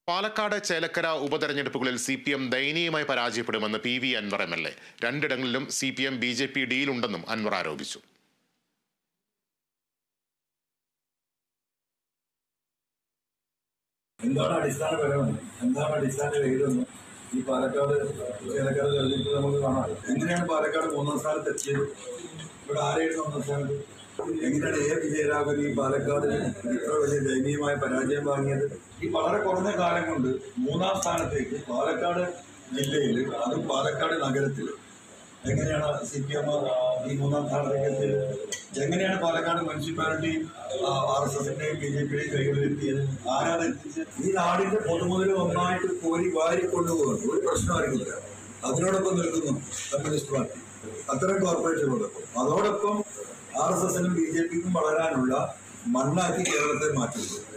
പാലക്കാട് ചേലക്കര ഉപതെരഞ്ഞെടുപ്പുകളിൽ C P M ദയനീയമായി പരാജയപ്പെടുമെന്ന് P V Anvar M L A രണ്ടിടങ്ങളിലും C P M B J P ഡിയിലുണ്ടെന്നും അൻവർ ആരോപിച്ചു എന്താണ് അടിസ്ഥാനപരമെന്ന് എന്താണ് അടിസ്ഥാന രഹിതമെന്ന് ഈ പാലക്കാട് ചേലക്കാട് തെരഞ്ഞെടുപ്പ് നമുക്ക് കാണാം എങ്ങനെയാണ് പാലക്കാട് മൂന്നാം സ്ഥാനത്ത് എത്തിയത് ഇവിടെ ആരെയാണ് ഒന്നാം സ്ഥാനത്ത് എങ്ങനെയാണ് എ വിജയരാഘവൻ ഈ പാലക്കാട് ഇത്ര വലിയ ദയനീയമായ പരാജയം വാങ്ങിയത് ഈ വളരെ കുറഞ്ഞ കാലം കൊണ്ട് മൂന്നാം സ്ഥാനത്തേക്ക് പാലക്കാട് ജില്ലയിൽ അതും പാലക്കാട് നഗരത്തിൽ എങ്ങനെയാണ് സി പി എം ഈ മൂന്നാം സ്ഥാനത്തേക്ക് എത്തിയത് എങ്ങനെയാണ് പാലക്കാട് മുനിസിപ്പാലിറ്റി ആർ എസ് എസിന്റെയും ബി ജെ പിയുടെയും കൈകളിലെത്തിയത് ആരാണ് എത്തിച്ചത് ഈ നാടിന്റെ പൊതുമുതൽ ഒന്നായിട്ട് കോരി വാരി കൊണ്ടുപോകുന്നു ഒരു പ്രശ്നം അറിയില്ല അതിനോടൊപ്പം നിൽക്കുന്നു കമ്മ്യൂണിസ്റ്റ് പാർട്ടി അത്തരം കോർപ്പറേറ്റുകളോടൊപ്പം അതോടൊപ്പം ആർ എസ് എസിനും ബി ജെ പിക്കും വളരാനുള്ള മണ്ണാക്കി കേരളത്തെ മാറ്റുന്നു